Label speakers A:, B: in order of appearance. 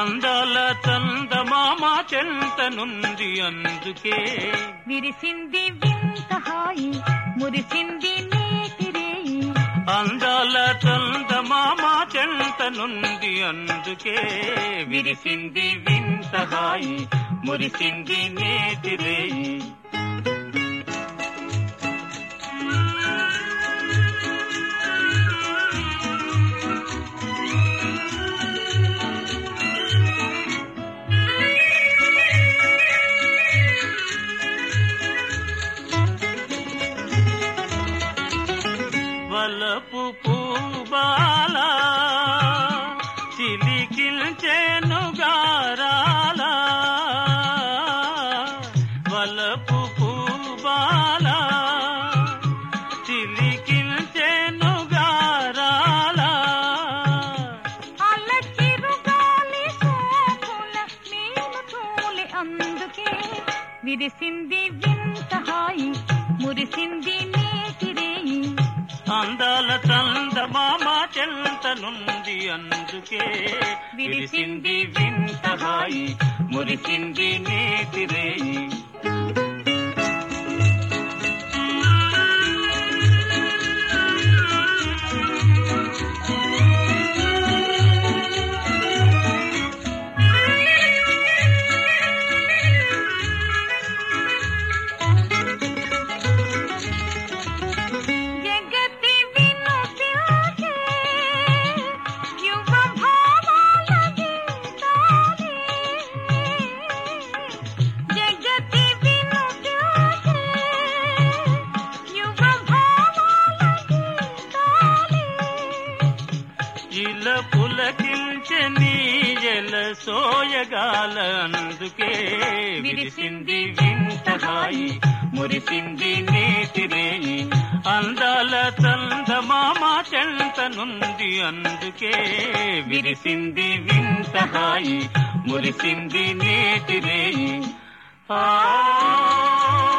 A: అందాల చందమామ చెంత నుండి అందుకే
B: విరిసింది వింత హాయి మురిసింది నేటి రేయి
A: అందాల చందమామ చెంత నుండి అందుకే విరిసింది వింత హాయి మురిసింది నేతి రేయి వలపు పూబాల చిలికిల్చెను గారాల వలపు పూబాల చిలికిల్చెను గారాల
B: అల్లచిరు గాలి సోకుల నేను తోలి అందుకే విరిసింది వింత హాయి మురిసింది నేటి రేయి
A: అందాల చందమామ చెంత నుండి అందుకే విరిసింది వింత హాయి మురిసింది నేతి రేయి
B: జగతి వినుతించే యువ భావాల గీతాలే. జగతి వినుతించే యువ భావాల గీతాలే.
A: ఇలా పులకిల్చె నీయల సోయగాల అందుకే విరిసింది వింత హాయి మురిసింది నేతి రేయి అందాల చందమామ చెంత నుండి అందుకే విరిసింది వింత హాయి మురిసింది నేతి రేయి ఆ